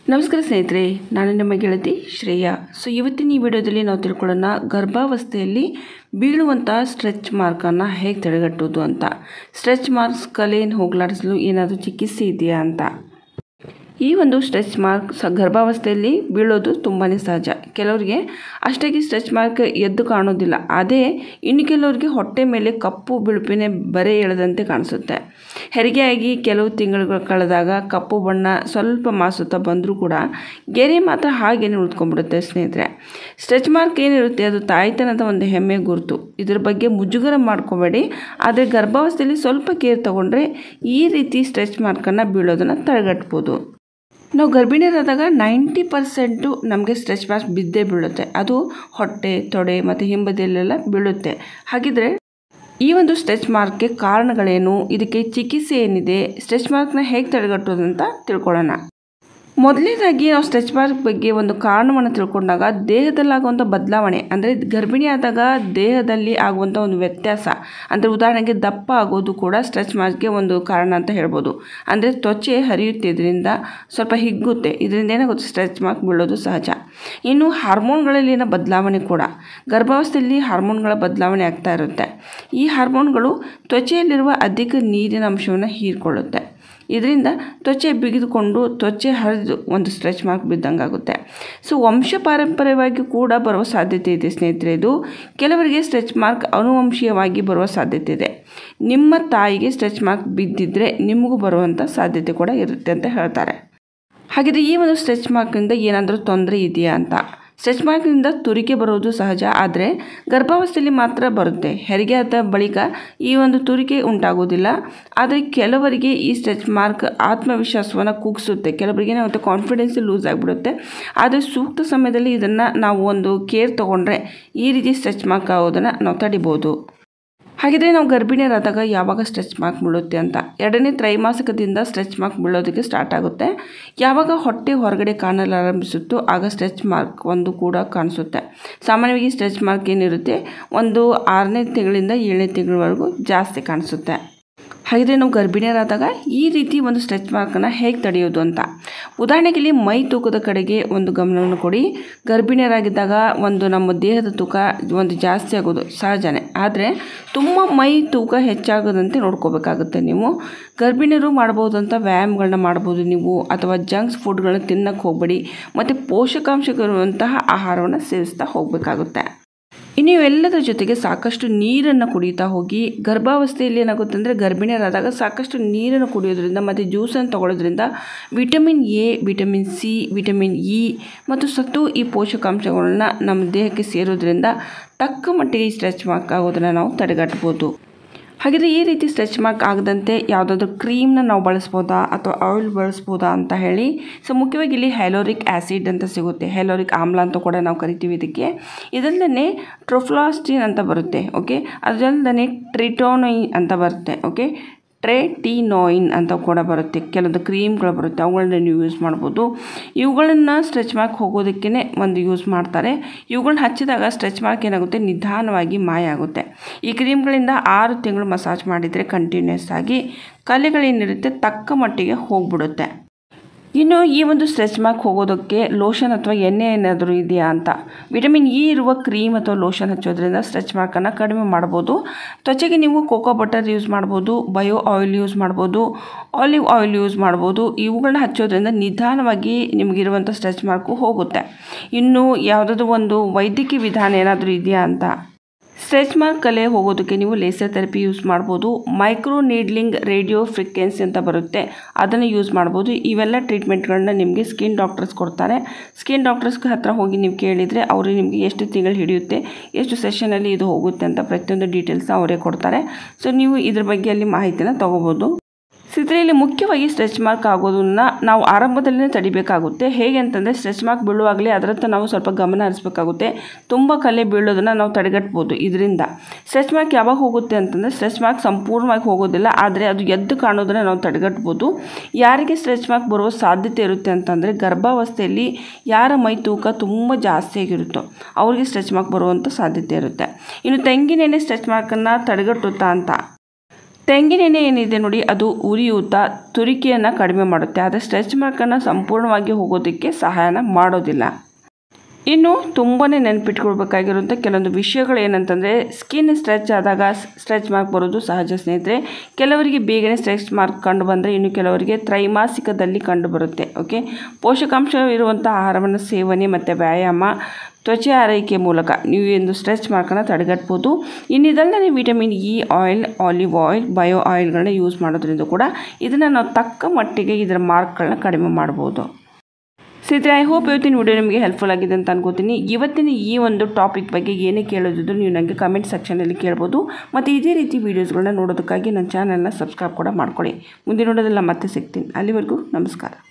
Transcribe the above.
ನಮಸ್ಕಾರ ಸ್ನೇಹಿತರೆ ನಾನು ನಿಮ್ಮ ಗೆಳತಿ ಶ್ರೇಯಾ ಸೊ ಇವತ್ತಿನ ಈ ವಿಡಿಯೋದಲ್ಲಿ ನಾವು ತಿಳ್ಕೊಳ್ಳೋಣ ಗರ್ಭಾವಸ್ಥೆಯಲ್ಲಿ ಬೀಳುವಂಥ ಸ್ಟ್ರೆಚ್ ಮಾರ್ಕನ್ನು ಹೇಗೆ ತಡೆಗಟ್ಟೋದು ಅಂತ ಸ್ಟ್ರೆಚ್ ಮಾರ್ಕ್ಸ್ ಕಲೆಯನ್ನು ಹೋಗಲಾಡಿಸಲು ಏನಾದರೂ ಚಿಕಿತ್ಸೆ ಇದೆಯಾ ಅಂತ ಈ ಒಂದು ಸ್ಟ್ರೆಚ್ ಮಾರ್ಕ್ ಸ ಗರ್ಭಾವಸ್ಥೆಯಲ್ಲಿ ಬೀಳೋದು ತುಂಬಾ ಸಹಜ ಕೆಲವರಿಗೆ ಅಷ್ಟಾಗಿ ಸ್ಟ್ರೆಚ್ ಮಾರ್ಕ್ ಎದ್ದು ಕಾಣೋದಿಲ್ಲ ಅದೇ ಇನ್ನು ಕೆಲವರಿಗೆ ಹೊಟ್ಟೆ ಮೇಲೆ ಕಪ್ಪು ಬಿಳುಪಿನ ಬರೆ ಎಳೆದಂತೆ ಕಾಣಿಸುತ್ತೆ ಹೆರಿಗೆಯಾಗಿ ಕೆಲವು ತಿಂಗಳುಗಳು ಕಳೆದಾಗ ಕಪ್ಪು ಬಣ್ಣ ಸ್ವಲ್ಪ ಮಾಸುತ್ತಾ ಬಂದರೂ ಕೂಡ ಗೆರೆ ಮಾತ್ರ ಹಾಗೇನೆ ಉಳ್ಕೊಂಡ್ಬಿಡುತ್ತೆ ಸ್ನೇಹಿತರೆ ಸ್ಟ್ರೆಚ್ ಮಾರ್ಕ್ ಏನಿರುತ್ತೆ ಅದು ತಾಯ್ತನದ ಒಂದು ಹೆಮ್ಮೆ ಗುರುತು ಇದ್ರ ಬಗ್ಗೆ ಮುಜುಗರ ಮಾಡ್ಕೋಬೇಡಿ ಆದರೆ ಗರ್ಭಾವಸ್ಥೆಯಲ್ಲಿ ಸ್ವಲ್ಪ ಕೇರ್ ತಗೊಂಡ್ರೆ ಈ ರೀತಿ ಸ್ಟ್ರೆಚ್ ಮಾರ್ಕನ್ನು ಬೀಳೋದನ್ನು ತಡೆಗಟ್ಬೋದು ನಾವು ಗರ್ಭಿಣಿಯರಾದಾಗ ನೈಂಟಿ ಪರ್ಸೆಂಟು ನಮಗೆ ಸ್ಟ್ರೆಚ್ ಮಾರ್ಕ್ ಬಿದ್ದೇ ಬೀಳುತ್ತೆ ಅದು ಹೊಟ್ಟೆ ತೊಡೆ ಮತ್ತು ಹಿಂಬದಿಯಲ್ಲೆಲ್ಲ ಬೀಳುತ್ತೆ ಹಾಗಿದ್ರೆ ಈ ಒಂದು ಸ್ಟ್ರೆಚ್ ಮಾರ್ಕ್ಗೆ ಕಾರಣಗಳೇನು ಇದಕ್ಕೆ ಚಿಕಿತ್ಸೆ ಏನಿದೆ ಸ್ಟ್ರೆಚ್ ಮಾರ್ಕ್ನ ಹೇಗೆ ತಡೆಗಟ್ಟೋದು ಅಂತ ತಿಳ್ಕೊಳ್ಳೋಣ ಮೊದಲನೇದಾಗಿ ನಾವು ಸ್ಟ್ರೆಚ್ ಮಾರ್ಕ್ ಬಗ್ಗೆ ಒಂದು ಕಾರಣವನ್ನು ತಿಳ್ಕೊಂಡಾಗ ದೇಹದಲ್ಲಾಗುವಂಥ ಬದಲಾವಣೆ ಅಂದರೆ ಗರ್ಭಿಣಿ ಆದಾಗ ದೇಹದಲ್ಲಿ ಆಗುವಂಥ ಒಂದು ವ್ಯತ್ಯಾಸ ಅಂದರೆ ಉದಾಹರಣೆಗೆ ದಪ್ಪ ಆಗೋದು ಕೂಡ ಸ್ಟ್ರೆಚ್ ಮಾರ್ಕ್ಗೆ ಒಂದು ಕಾರಣ ಅಂತ ಹೇಳ್ಬೋದು ಅಂದರೆ ತ್ವಚೆ ಹರಿಯುತ್ತೆ ಇದರಿಂದ ಸ್ವಲ್ಪ ಹಿಗ್ಗುತ್ತೆ ಇದರಿಂದ ಏನಾಗುತ್ತೆ ಸ್ಟ್ರೆಚ್ ಮಾರ್ಕ್ ಬೀಳೋದು ಸಹಜ ಇನ್ನು ಹಾರ್ಮೋನ್ಗಳಲ್ಲಿನ ಬದಲಾವಣೆ ಕೂಡ ಗರ್ಭಾವಸ್ಥೆಯಲ್ಲಿ ಹಾರ್ಮೋನ್ಗಳ ಬದಲಾವಣೆ ಆಗ್ತಾ ಇರುತ್ತೆ ಈ ಹಾರ್ಮೋನ್ಗಳು ತ್ವಚೆಯಲ್ಲಿರುವ ಅಧಿಕ ನೀರಿನ ಅಂಶವನ್ನು ಹೀರ್ಕೊಳ್ಳುತ್ತೆ ಇದರಿಂದ ತ್ವಚೆ ಬಿಗಿದುಕೊಂಡು ತ್ವಚೆ ಹರಿದು ಒಂದು ಸ್ಟ್ರೆಚ್ ಮಾರ್ಕ್ ಬಿದ್ದಂಗೆ ಆಗುತ್ತೆ ಸೊ ವಂಶ ಪಾರಂಪರ್ಯವಾಗಿ ಕೂಡ ಬರುವ ಸಾಧ್ಯತೆ ಇದೆ ಸ್ನೇಹಿತರೆ ಇದು ಕೆಲವರಿಗೆ ಸ್ಟ್ರೆಚ್ ಮಾರ್ಕ್ ಅನುವಂಶೀಯವಾಗಿ ಬರುವ ಸಾಧ್ಯತೆ ಇದೆ ನಿಮ್ಮ ತಾಯಿಗೆ ಸ್ಟ್ರೆಚ್ ಮಾರ್ಕ್ ಬಿದ್ದಿದ್ದರೆ ನಿಮಗೂ ಬರುವಂಥ ಸಾಧ್ಯತೆ ಕೂಡ ಇರುತ್ತೆ ಅಂತ ಹೇಳ್ತಾರೆ ಹಾಗಿದ್ರೆ ಈ ಒಂದು ಸ್ಟ್ರೆಚ್ ಮಾರ್ಕ್ನಿಂದ ಏನಾದರೂ ತೊಂದರೆ ಇದೆಯಾ ಅಂತ ಸ್ಟ್ರೆಚ್ ಮಾರ್ಕ್ನಿಂದ ತುರಿಕೆ ಬರೋದು ಸಹಜ ಆದರೆ ಗರ್ಭಾವಸ್ಥೆಯಲ್ಲಿ ಮಾತ್ರ ಬರುತ್ತೆ ಹೆರಿಗೆ ಆದ ಬಳಿಕ ಈ ಒಂದು ತುರಿಕೆ ಉಂಟಾಗೋದಿಲ್ಲ ಆದರೆ ಕೆಲವರಿಗೆ ಈ ಸ್ಟ್ರೆಚ್ ಮಾರ್ಕ್ ಆತ್ಮವಿಶ್ವಾಸವನ್ನು ಕುಗ್ಸುತ್ತೆ ಕೆಲವರಿಗೆ ಏನಾಗುತ್ತೆ ಕಾನ್ಫಿಡೆನ್ಸ್ ಲೂಸ್ ಆಗಿಬಿಡುತ್ತೆ ಆದರೆ ಸೂಕ್ತ ಸಮಯದಲ್ಲಿ ಇದನ್ನು ನಾವು ಒಂದು ಕೇರ್ ತೊಗೊಂಡ್ರೆ ಈ ರೀತಿ ಸ್ಟ್ರೆಚ್ ಮಾರ್ಕ್ ಆಗೋದನ್ನು ನಾವು ತಡಿಬೋದು ಹಾಗಿದ್ರೆ ನಾವು ಗರ್ಭಿಣಿಯರಾದಾಗ ಯಾವಾಗ ಸ್ಟ್ರೆಚ್ ಮಾರ್ಕ್ ಬೀಳುತ್ತೆ ಅಂತ ಎರಡನೇ ತ್ರೈಮಾಸಿಕದಿಂದ ಸ್ಟ್ರೆಚ್ ಮಾರ್ಕ್ ಬೀಳೋದಕ್ಕೆ ಸ್ಟಾರ್ಟ್ ಆಗುತ್ತೆ ಯಾವಾಗ ಹೊಟ್ಟೆ ಹೊರಗಡೆ ಕಾಣಲು ಆರಂಭಿಸುತ್ತೋ ಆಗ ಸ್ಟ್ರೆಚ್ ಮಾರ್ಕ್ ಒಂದು ಕೂಡ ಕಾಣಿಸುತ್ತೆ ಸಾಮಾನ್ಯವಾಗಿ ಸ್ಟ್ರೆಚ್ ಮಾರ್ಕ್ ಏನಿರುತ್ತೆ ಒಂದು ಆರನೇ ತಿಂಗಳಿಂದ ಏಳನೇ ತಿಂಗಳವರೆಗೂ ಜಾಸ್ತಿ ಕಾಣಿಸುತ್ತೆ ಹಾಗಿದ್ರೆ ನಾವು ಗರ್ಭಿಣಿಯರಾದಾಗ ಈ ರೀತಿ ಒಂದು ಸ್ಟ್ರೆಚ್ ಮಾರ್ಕನ್ನು ಹೇಗೆ ತಡೆಯೋದು ಅಂತ ಉದಾಹರಣೆಗೆ ಇಲ್ಲಿ ಮೈ ತೂಕದ ಕಡೆಗೆ ಒಂದು ಗಮನವನ್ನು ಕೊಡಿ ಗರ್ಭಿಣಿಯರಾಗಿದ್ದಾಗ ಒಂದು ನಮ್ಮ ದೇಹದ ತೂಕ ಒಂದು ಜಾಸ್ತಿ ಆಗೋದು ಸಹಜನೇ ಆದರೆ ತುಂಬ ಮೈ ತೂಕ ಹೆಚ್ಚಾಗದಂತೆ ನೋಡ್ಕೋಬೇಕಾಗುತ್ತೆ ನೀವು ಗರ್ಭಿಣಿಯರು ಮಾಡ್ಬೋದಂಥ ವ್ಯಾಯಾಮಗಳನ್ನ ಮಾಡ್ಬೋದು ನೀವು ಅಥವಾ ಜಂಕ್ಸ್ ಫುಡ್ಗಳನ್ನ ತಿನ್ನಕ್ಕೆ ಹೋಗಬೇಡಿ ಮತ್ತು ಪೋಷಕಾಂಶಗಳಿರುವಂತಹ ಆಹಾರವನ್ನು ಸೇವಿಸ್ತಾ ಹೋಗಬೇಕಾಗುತ್ತೆ ಇನ್ನು ಇವೆಲ್ಲದರ ಜೊತೆಗೆ ಸಾಕಷ್ಟು ನೀರನ್ನು ಕುಡಿತಾ ಹೋಗಿ ಗರ್ಭಾವಸ್ಥೆಯಲ್ಲಿ ಏನಾಗುತ್ತೆ ಅಂದರೆ ಗರ್ಭಿಣಿಯರಾದಾಗ ಸಾಕಷ್ಟು ನೀರನ್ನು ಕುಡಿಯೋದ್ರಿಂದ ಮತ್ತು ಜ್ಯೂಸನ್ನು ತಗೊಳ್ಳೋದ್ರಿಂದ vitamin A vitamin C vitamin E ಮತ್ತು ಸತ್ತು ಈ ಪೋಷಕಾಂಶಗಳನ್ನ ನಮ್ಮ ದೇಹಕ್ಕೆ ಸೇರೋದ್ರಿಂದ ತಕ್ಕ ಮಟ್ಟಿಗೆ ಈ ಸ್ಟ್ರೆಚ್ ಮಾರ್ಕ್ ಆಗೋದನ್ನು ನಾವು ತಡೆಗಟ್ಬೋದು ಹಾಗಿದ್ರೆ ಈ ರೀತಿ ಸ್ಟ್ರೆಚ್ ಮಾರ್ಕ್ ಆಗದಂತೆ ಯಾವುದಾದ್ರೂ ಕ್ರೀಮ್ನ ನಾವು ಬಳಸ್ಬೋದಾ ಅಥವಾ ಆಯಿಲ್ ಬಳಸ್ಬೋದಾ ಅಂತ ಹೇಳಿ ಸೊ ಮುಖ್ಯವಾಗಿ ಇಲ್ಲಿ ಹ್ಯಾಲೋರಿಕ್ ಆ್ಯಸಿಡ್ ಅಂತ ಸಿಗುತ್ತೆ ಹ್ಯಾಲೋರಿಕ್ ಆಮ್ಲ ಅಂತ ಕೂಡ ನಾವು ಕರಿತೀವಿ ಇದಕ್ಕೆ ಇದಲ್ಲದೆ ಟ್ರೊಫ್ಲಾಸ್ಟಿನ್ ಅಂತ ಬರುತ್ತೆ ಓಕೆ ಅದಲ್ಲದೆ ಟ್ರಿಟೋನೊಯಿನ್ ಅಂತ ಬರುತ್ತೆ ಓಕೆ ಟ್ರೆಟಿನೋಯಿನ್ ಅಂತ ಕೂಡ ಬರುತ್ತೆ ಕೆಲವೊಂದು ಕ್ರೀಮ್ಗಳು ಬರುತ್ತೆ ಅವುಗಳನ್ನ ನೀವು ಯೂಸ್ ಮಾಡ್ಬೋದು ಇವುಗಳನ್ನು ಸ್ಟ್ರೆಚ್ ಮಾರ್ಕ್ ಹೋಗೋದಕ್ಕೇ ಒಂದು ಯೂಸ್ ಮಾಡ್ತಾರೆ ಇವುಗಳನ್ನ ಹಚ್ಚಿದಾಗ ಸ್ಟ್ರೆಚ್ ಮಾರ್ಕ್ ಏನಾಗುತ್ತೆ ನಿಧಾನವಾಗಿ ಮಾಯ ಆಗುತ್ತೆ ಈ ಕ್ರೀಮ್ಗಳಿಂದ ಆರು ತಿಂಗಳು ಮಸಾಜ್ ಮಾಡಿದರೆ ಕಂಟಿನ್ಯೂಸ್ ಆಗಿ ಕಲೆಗಳೇನಿರುತ್ತೆ ತಕ್ಕ ಮಟ್ಟಿಗೆ ಹೋಗ್ಬಿಡುತ್ತೆ ಇನ್ನು ಈ ಒಂದು ಸ್ಟ್ರೆಚ್ ಮಾರ್ಕ್ ಹೋಗೋದಕ್ಕೆ ಲೋಷನ್ ಅಥವಾ ಎಣ್ಣೆ ಏನಾದರೂ ಇದೆಯಾ ಅಂತ ವಿಟಮಿನ್ ಇ ಇರುವ ಕ್ರೀಮ್ ಅಥವಾ ಲೋಷನ್ ಹಚ್ಚೋದ್ರಿಂದ ಸ್ಟ್ರೆಚ್ ಮಾರ್ಕನ್ನು ಕಡಿಮೆ ಮಾಡ್ಬೋದು ತ್ವಚೆಗೆ ನೀವು ಕೋಕೋ ಬಟರ್ ಯೂಸ್ ಮಾಡ್ಬೋದು ಬಯೋ ಆಯಿಲ್ ಯೂಸ್ ಮಾಡ್ಬೋದು ಆಲಿವ್ ಆಯಿಲ್ ಯೂಸ್ ಮಾಡ್ಬೋದು ಇವುಗಳನ್ನ ಹಚ್ಚೋದ್ರಿಂದ ನಿಧಾನವಾಗಿ ನಿಮಗಿರುವಂಥ ಸ್ಟ್ರೆಚ್ ಮಾರ್ಕು ಹೋಗುತ್ತೆ ಇನ್ನು ಯಾವುದಾದ್ರು ಒಂದು ವೈದ್ಯಕೀಯ ವಿಧಾನ ಏನಾದರೂ ಇದೆಯಾ ಅಂತ ಸ್ಟ್ರೆಚ್ ಮಾರ್ಕ್ ಕಲೆ ಹೋಗೋದಕ್ಕೆ ನೀವು ಲೇಸರ್ ಥೆರಪಿ ಯೂಸ್ ಮಾಡ್ಬೋದು ಮೈಕ್ರೋ ನೀಡ್ಲಿಂಗ್ ರೇಡಿಯೋ ಫ್ರೀಕ್ವೆನ್ಸಿ ಅಂತ ಬರುತ್ತೆ ಅದನ್ನು ಯೂಸ್ ಮಾಡ್ಬೋದು ಇವೆಲ್ಲ ಟ್ರೀಟ್ಮೆಂಟ್ಗಳನ್ನ ನಿಮಗೆ ಸ್ಕಿನ್ ಡಾಕ್ಟರ್ಸ್ ಕೊಡ್ತಾರೆ ಸ್ಕಿನ್ ಡಾಕ್ಟರ್ಸ್ ಹತ್ರ ಹೋಗಿ ನೀವು ಕೇಳಿದರೆ ಅವರು ನಿಮಗೆ ಎಷ್ಟು ತಿಂಗಳು ಹಿಡಿಯುತ್ತೆ ಎಷ್ಟು ಸೆಷನಲ್ಲಿ ಇದು ಹೋಗುತ್ತೆ ಅಂತ ಪ್ರತಿಯೊಂದು ಡೀಟೇಲ್ಸ್ನ ಅವರೇ ಕೊಡ್ತಾರೆ ಸೊ ನೀವು ಇದ್ರ ಬಗ್ಗೆ ಅಲ್ಲಿ ಮಾಹಿತಿನ ತೊಗೋಬೋದು ಇದರಲ್ಲಿ ಮುಖ್ಯವಾಗಿ ಸ್ಟ್ರೆಚ್ ಮಾರ್ಕ್ ಆಗೋದನ್ನ ನಾವು ಆರಂಭದಲ್ಲೇ ತಡಿಬೇಕಾಗುತ್ತೆ ಹೇಗೆ ಅಂತಂದರೆ ಸ್ಟ್ರೆಚ್ ಮಾರ್ಕ್ ಬೀಳುವಾಗಲೇ ಅದರತ್ತ ನಾವು ಸ್ವಲ್ಪ ಗಮನ ಹರಿಸ್ಬೇಕಾಗುತ್ತೆ ತುಂಬ ಕಲೆ ಬೀಳೋದನ್ನು ನಾವು ತಡೆಗಟ್ಬೋದು ಇದರಿಂದ ಸ್ಟ್ರೆಚ್ ಮಾರ್ಕ್ ಯಾವಾಗ ಹೋಗುತ್ತೆ ಅಂತಂದರೆ ಸ್ಟ್ರೆಚ್ ಮಾರ್ಕ್ ಸಂಪೂರ್ಣವಾಗಿ ಹೋಗೋದಿಲ್ಲ ಆದರೆ ಅದು ಎದ್ದು ಕಾಣೋದನ್ನು ನಾವು ತಡೆಗಟ್ಬೋದು ಯಾರಿಗೆ ಸ್ಟ್ರೆಚ್ ಮಾರ್ಕ್ ಬರುವ ಸಾಧ್ಯತೆ ಇರುತ್ತೆ ಅಂತಂದರೆ ಗರ್ಭಾವಸ್ಥೆಯಲ್ಲಿ ಯಾರ ಮೈ ತೂಕ ತುಂಬ ಜಾಸ್ತಿಯಾಗಿರುತ್ತೋ ಅವರಿಗೆ ಸ್ಟ್ರೆಚ್ ಮಾರ್ಕ್ ಬರುವಂಥ ಸಾಧ್ಯತೆ ಇರುತ್ತೆ ಇನ್ನು ತೆಂಗಿನೆಣ್ಣೆ ಸ್ಟ್ರೆಚ್ ಮಾರ್ಕನ್ನು ತಡೆಗಟ್ಟುತ್ತಾ ಅಂತ ತೆಂಗಿನೆಣ್ಣೆ ಏನಿದೆ ನೋಡಿ ಅದು ಉರಿಯೂತ ತುರಿಕೆಯನ್ನು ಕಡಿಮೆ ಮಾಡುತ್ತೆ ಆದರೆ ಸ್ಟ್ರೆಚ್ ಮಾರ್ಕನ್ನು ಸಂಪೂರ್ಣವಾಗಿ ಹೋಗೋದಕ್ಕೆ ಸಹಾಯನ ಮಾಡೋದಿಲ್ಲ ಇನ್ನು ತುಂಬಾ ನೆನಪಿಟ್ಕೊಳ್ಬೇಕಾಗಿರುವಂಥ ಕೆಲವೊಂದು ವಿಷಯಗಳು ಏನಂತಂದರೆ ಸ್ಕಿನ್ ಸ್ಟ್ರೆಚ್ ಆದಾಗ ಸ್ಟ್ರೆಚ್ ಮಾರ್ಕ್ ಬರೋದು ಸಹಜ ಸ್ನೇಹಿತರೆ ಕೆಲವರಿಗೆ ಬೇಗನೆ ಸ್ಟ್ರೆಚ್ ಮಾರ್ಕ್ ಕಂಡು ಬಂದರೆ ಇನ್ನು ಕೆಲವರಿಗೆ ತ್ರೈಮಾಸಿಕದಲ್ಲಿ ಕಂಡು ಬರುತ್ತೆ ಓಕೆ ಪೋಷಕಾಂಶ ಇರುವಂಥ ಆಹಾರವನ್ನು ಸೇವನೆ ಮತ್ತು ವ್ಯಾಯಾಮ ತ್ವಚೆ ಆರೈಕೆ ಮೂಲಕ ನೀವು ಎಂದು ಸ್ಟ್ರೆಚ್ ಮಾರ್ಕನ್ನು ತಡೆಗಟ್ಬೋದು ಇನ್ನಿದಲ್ಲದೆ vitamin E oil olive oil bio ಆಯಿಲ್ಗಳನ್ನ ಯೂಸ್ ಮಾಡೋದ್ರಿಂದ ಕೂಡ ಇದನ್ನು ನಾವು ತಕ್ಕ ಮಟ್ಟಿಗೆ ಇದರ ಮಾರ್ಕ್ಗಳನ್ನ ಕಡಿಮೆ ಮಾಡ್ಬೋದು ಸ್ನೇಹಿತರೆ ಐ ಹೋಪ್ ಇವತ್ತಿನ ವಿಡಿಯೋ ನಿಮಗೆ ಹೆಲ್ಪ್ಫುಲ್ ಆಗಿದೆ ಅಂತ ಅನ್ಕೋತೀನಿ ಇವತ್ತಿನ ಈ ಒಂದು ಟಾಪಿಕ್ ಬಗ್ಗೆ ಏನೇ ಕೇಳೋದಿದ್ರು ನೀವು ನನಗೆ ಕಮೆಂಟ್ ಸೆಕ್ಷನಲ್ಲಿ ಕೇಳ್ಬೋದು ಮತ್ತು ಇದೇ ರೀತಿ ವೀಡಿಯೋಸ್ಗಳನ್ನ ನೋಡೋದಕ್ಕಾಗಿ ನನ್ನ ಚಾನಲ್ನ ಸಬ್ಸ್ಕ್ರೈಬ್ ಕೂಡ ಮಾಡ್ಕೊಳ್ಳಿ ಮುಂದಿನ ನೋಡೋದೆಲ್ಲ ಮತ್ತೆ ಸಿಗ್ತೀನಿ ಅಲ್ಲಿವರೆಗೂ ನಮಸ್ಕಾರ